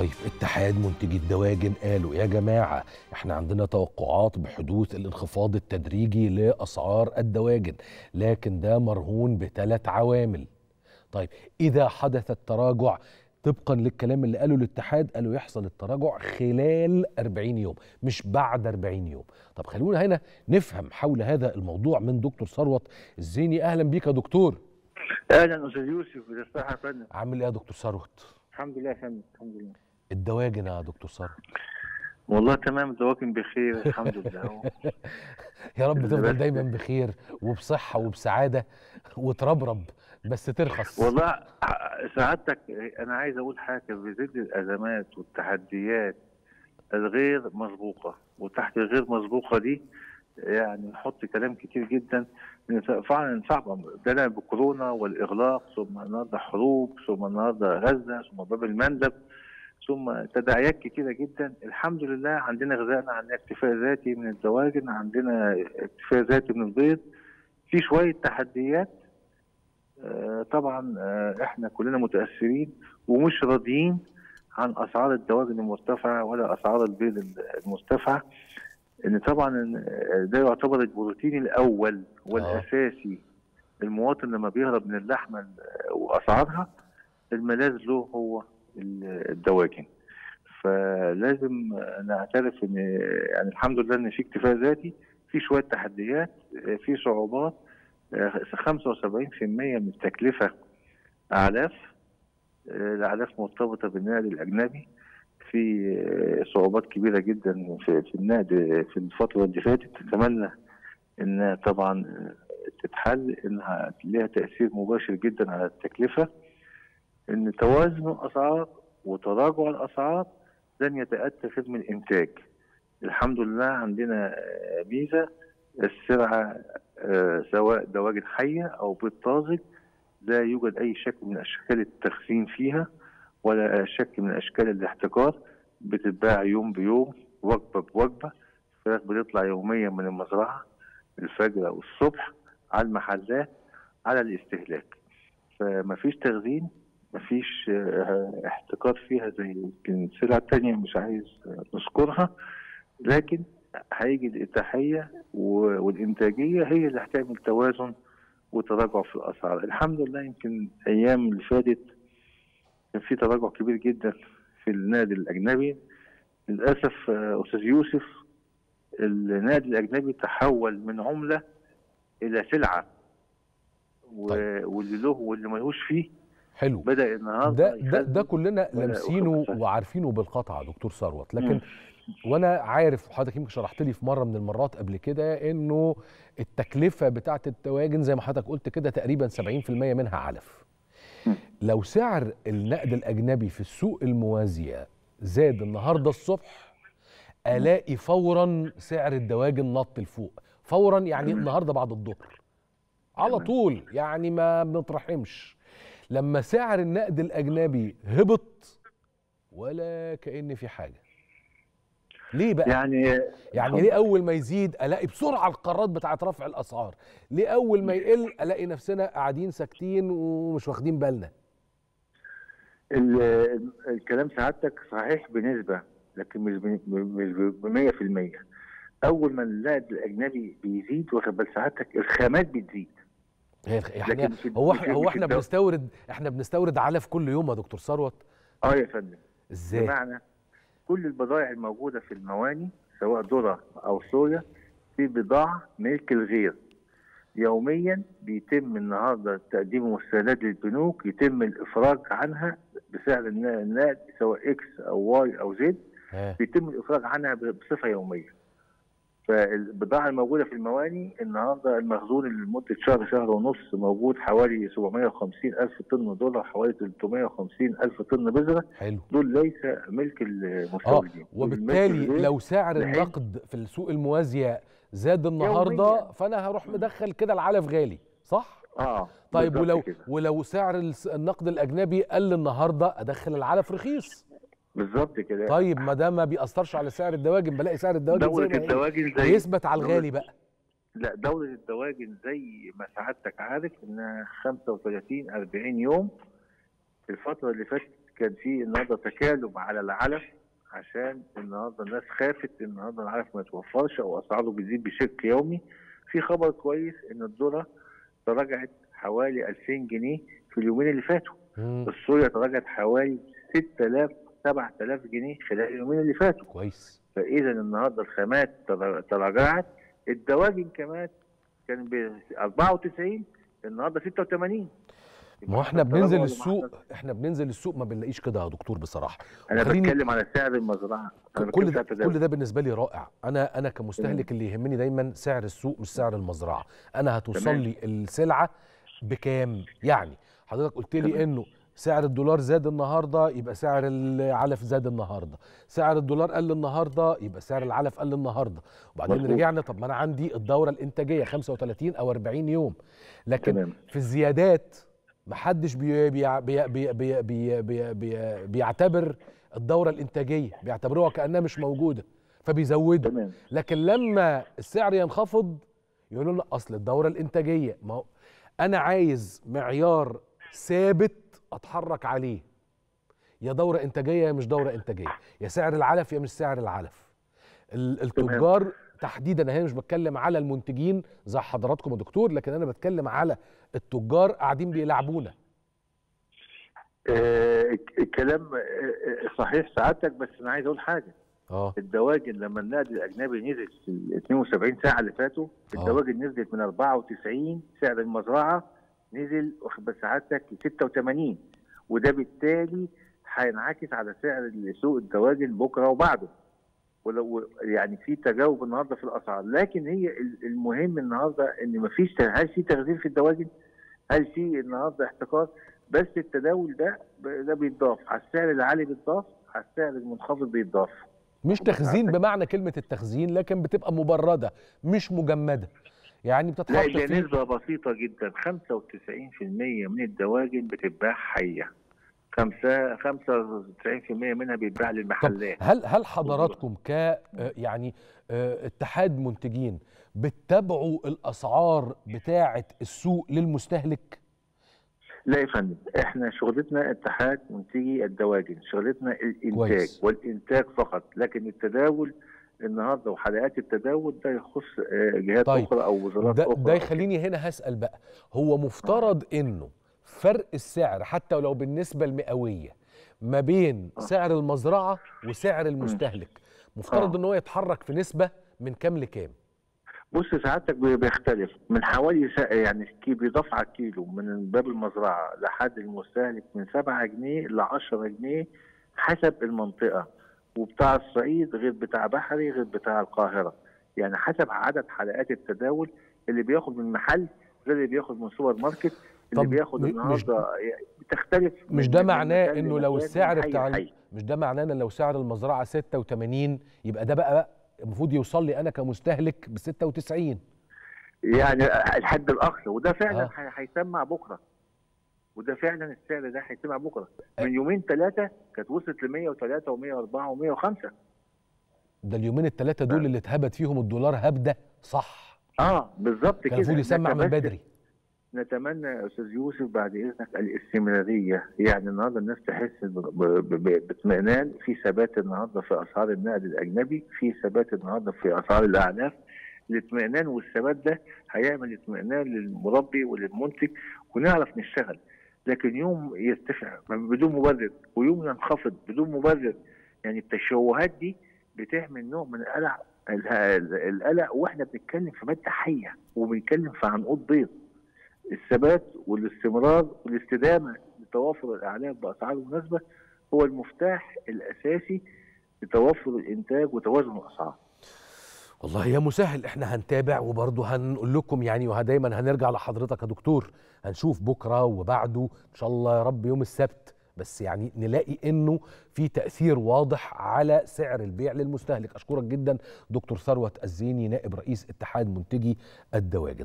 طيب اتحاد منتجي الدواجن قالوا يا جماعة احنا عندنا توقعات بحدوث الانخفاض التدريجي لأسعار الدواجن لكن ده مرهون بثلاث عوامل طيب إذا حدث التراجع طبقا للكلام اللي قاله الاتحاد قالوا يحصل التراجع خلال 40 يوم مش بعد 40 يوم طب خلونا هنا نفهم حول هذا الموضوع من دكتور ثروت الزيني اهلا بيك يا دكتور اهلا استاذ يوسف بالصحه يا فندم عامل ايه يا دكتور ثروت الحمد لله يا فندم الحمد لله الدواجن يا دكتور ثروت والله تمام الدواجن بخير الحمد لله يا رب تفضل بس- دايما بخير وبصحه وبسعاده وتربرب بس ترخص والله ع- سعادتك انا عايز اقول حاجه في ظل الازمات والتحديات الغير مسبوقه وتحت الغير مسبوقه دي يعني نحط كلام كتير جدا لأن فعلا صعبه بدأنا بكورونا والاغلاق ثم النهارده حروب ثم النهارده غزه ثم باب المندب ثم تداعيات كتيره جدا الحمد لله عندنا غذائنا عندنا اكتفاء ذاتي من الدواجن عندنا اكتفاء ذاتي من البيض في شويه تحديات آه، طبعا آه، احنا كلنا متاثرين ومش راضيين عن اسعار الدواجن المرتفعه ولا اسعار البيض المرتفعه ان طبعا آه، ده يعتبر البروتين الاول والاساسي المواطن لما بيهرب من اللحمه ال- واسعارها الملاذ له هو ال- الدواجن فلازم آه، نعترف ان يعني الحمد لله ان في اكتفاء ذاتي في شويه تحديات آه، في صعوبات آه، 75% من التكلفه اعلاف آه، الاعلاف مرتبطه بالنقد الاجنبي في آه، صعوبات كبيره جدا في في النقد في الفتره اللي فاتت نتمنى ان طبعا آه، تتحل انها لها تاثير مباشر جدا على التكلفه ان توازن الاسعار وتراجع الاسعار لن يتاتى غير من الانتاج الحمد لله عندنا آه، ميزه السلعه آه، سواء دواجن حيه او بيض طازج لا يوجد اي شكل من اشكال التخزين فيها ولا شكل من اشكال الاحتكار بتتباع يوم بيوم وجبه بوجبه الفراخ بتطلع يوميا من المزرعه الفجر او الصبح على المحلات على الاستهلاك فمفيش تخزين مفيش آه، احتكار فيها زي يمكن السلع التانية مش عايز آه، نذكرها لكن هيجي الإتاحية و- والإنتاجية هي اللي هتعمل توازن وتراجع في الأسعار الحمد لله يمكن الأيام اللي فاتت كان في تراجع كبير جدا في النادي الأجنبي للأسف آه، أستاذ يوسف النادي الأجنبي تحول من عملة إلى سلعة و... طيب. واللي له واللي ملهوش فيه حلو بدأ النهارده ده ده ده يخزن كلنا ولا لامسينه أخد وعارفينه بالقطع يا دكتور ثروت لكن مم. وانا عارف حضرتك يمكن شرحت لي في مره من المرات قبل كده انه التكلفه بتاعه الدواجن زي ما حضرتك قلت كده تقريبا 70% منها علف مم. لو سعر النقد الاجنبي في السوق الموازيه زاد النهارده الصبح الاقي فورا سعر الدواجن نط لفوق فورا يعني تمام. النهارده بعد الظهر على تمام. طول يعني ما بنترحمش لما سعر النقد الاجنبي هبط ولا كأن في حاجه ليه بقى يعني يعني ليه اول ما يزيد الاقي بسرعه القرارات بتاعه رفع الاسعار ليه اول ما يقل الاقي نفسنا قاعدين ساكتين ومش واخدين بالنا ال- الكلام سعادتك صحيح بنسبة لكن مش بن- مش ب 100% أول ما النقد الأجنبي بيزيد واخد بال سعادتك الخامات بتزيد هي- يعني لكن في- هو في- احنا هو في احنا الدو- بنستورد احنا بنستورد علف كل يوم يا دكتور ثروت اه يا فندم ازاي بمعنى كل البضائع الموجودة في المواني سواء ذرة أو صويا في بضاعة ملك الغير يوميا بيتم النهارده تقديم مستندات للبنوك يتم الافراج عنها بسعر النا- النقد سواء اكس او واي او زد ها. بيتم الافراج عنها ب- بصفه يوميه. فالبضاعه الموجوده في المواني النهارده المخزون اللي لمده شهر شهر ونص موجود حوالي 750 الف طن دولار حوالي 350 الف طن بذره حلو دول ليس ملك اه المستوردين دول ملك وبالتالي الغير. لو سعر بحيث- النقد في السوق الموازيه زاد النهارده يومياً. فانا هروح مدخل كده العلف غالي صح اه طيب بالظبط ولو كده. ولو سعر الس- النقد الاجنبي قل النهارده ادخل العلف رخيص بالظبط كده طيب ما ده ما بيأثرش على سعر الدواجن بلاقي سعر الدواجن زي دولة ما هي الدواجن زي يثبت على دولة- الغالي بقى لا دولة الدواجن زي ما سعادتك عارف انها 35 40 يوم الفترة اللي فاتت كان في النهارده تكالب على العلف عشان النهارده الناس خافت ان النهارده العلف ما يتوفرش او اسعاره بتزيد بشكل يومي في خبر كويس ان الذره تراجعت حوالي 2000 جنيه في اليومين اللي فاتوا مم. الصويا تراجعت حوالي 6000 7000 جنيه خلال اليومين اللي فاتوا كويس فاذا النهارده الخامات ترا- تراجعت الدواجن كمان كان ب 94 النهارده 86 ما هو احنا التراجع بننزل ولا ما السوق حصلش؟ احنا بننزل السوق ما بنلاقيش كده يا دكتور بصراحه انا وخليني- بتكلم على سعر المزرعه أنا كل بتكلم ده سعر التداول. كل ده بالنسبه لي رائع انا انا كمستهلك اللي يهمني دايما سعر السوق مش سعر المزرعه انا هتوصل تمام. لي السلعه بكام يعني حضرتك قلت لي تمام. انه سعر الدولار زاد النهارده يبقى سعر العلف زاد النهارده سعر الدولار قل النهارده يبقى سعر العلف قل النهارده وبعدين مظبوط. رجعنا طب ما انا عندي الدوره الانتاجيه 35 او 40 يوم لكن تمام. في الزيادات محدش بي بي بي بي بي بي بي بي بيعتبر الدوره الانتاجيه بيعتبروها كانها مش موجوده فبيزودوا تمام لكن لما السعر ينخفض يقولوا لنا اصل الدوره الانتاجيه ما هو انا عايز معيار ثابت اتحرك عليه يا دوره انتاجيه يا مش دوره انتاجيه يا سعر العلف يا مش سعر العلف ال- التجار تحديدا انا هنا مش بتكلم على المنتجين زي حضراتكم يا دكتور لكن انا بتكلم على التجار قاعدين بيلعبونا آه الكلام آه آه، صحيح سعادتك بس انا عايز اقول حاجه اه الدواجن لما النقد الاجنبي نزل في ال 72 ساعه اللي فاتوا آه. الدواجن نزلت من 94 سعر المزرعه نزل واخد بال سعادتك ل 86 وده بالتالي هينعكس على سعر سوق الدواجن بكره وبعده ولو يعني في تجاوب النهارده في الاسعار لكن هي ال- المهم النهارده ان مفيش ت- هل في تغذيه في الدواجن؟ هل في النهارده احتكار؟ بس التداول ده ب- ده بيتضاف على السعر العالي بيتضاف على السعر المنخفض بيتضاف مش تخزين بمعنى كلمه التخزين لكن بتبقى مبرده مش مجمده يعني بتتحط لا هي في نسبة بسيطة جدا 95% من الدواجن بتتباع حية خمسة 95% منها بيتباع طب للمحلات هل هل حضراتكم ك آه، يعني آه، اتحاد منتجين بتتابعوا الاسعار بتاعه السوق للمستهلك لا يا فندم احنا شغلتنا اتحاد منتجي الدواجن شغلتنا الانتاج كويس. والانتاج فقط لكن التداول النهارده وحلقات التداول ده يخص آه، جهات طيب. اخرى او وزارات ده, اخرى ده يخليني هنا هسأل بقى هو مفترض انه فرق السعر حتى ولو بالنسبة المئوية ما بين آه. سعر المزرعة وسعر المستهلك مفترض آه. ان هو يتحرك في نسبة من كام لكام بص سعادتك بي- بيختلف من حوالي سا- يعني كي بيضاف على الكيلو من باب المزرعه لحد المستهلك من 7 جنيه ل 10 جنيه حسب المنطقه وبتاع الصعيد غير بتاع بحري غير بتاع القاهره يعني حسب عدد حلقات التداول اللي بياخد من محل غير اللي بياخد من سوبر ماركت اللي طب بياخد م- النهارده بتختلف مش من- ده من معناه مكان انه لو لمكان، السعر من حي بتاع لحي. ال- مش ده معناه ان لو سعر المزرعة 86 يبقى ده بقى المفروض يوصل لي انا كمستهلك ب 96 يعني الحد الاقصى وده فعلا آه. هي- هيسمع بكره وده فعلا السعر ده هيسمع بكره أي. من يومين ثلاثه كانت وصلت ل 103 و104 و105 ده اليومين الثلاثة دول اللي اتهبت فيهم الدولار هبدة صح اه بالظبط كان كده المفروض يسمع من نتمسك- بدري نتمنى يا استاذ يوسف بعد اذنك الاستمراريه يعني النهارده الناس تحس ب- ب- ب- باطمئنان في ثبات النهارده في اسعار النقد الاجنبي في ثبات النهارده في اسعار الاعناف الاطمئنان والثبات ده هيعمل اطمئنان للمربي وللمنتج ونعرف نشتغل لكن يوم يرتفع بدون مبرر ويوم ينخفض بدون مبرر يعني التشوهات دي بتعمل نوع من القلق ال- القلق واحنا بنتكلم في ماده حيه وبنتكلم في عنقود بيض الثبات والاستمرار والاستدامه لتوافر الاعلاف باسعار مناسبه هو المفتاح الاساسي لتوفر الانتاج وتوازن الاسعار. والله يا مسهل احنا هنتابع وبرضه هنقول لكم يعني ودايما هنرجع لحضرتك يا دكتور هنشوف بكره وبعده ان شاء الله يا رب يوم السبت بس يعني نلاقي انه في تاثير واضح على سعر البيع للمستهلك اشكرك جدا دكتور ثروت الزيني نائب رئيس اتحاد منتجي الدواجن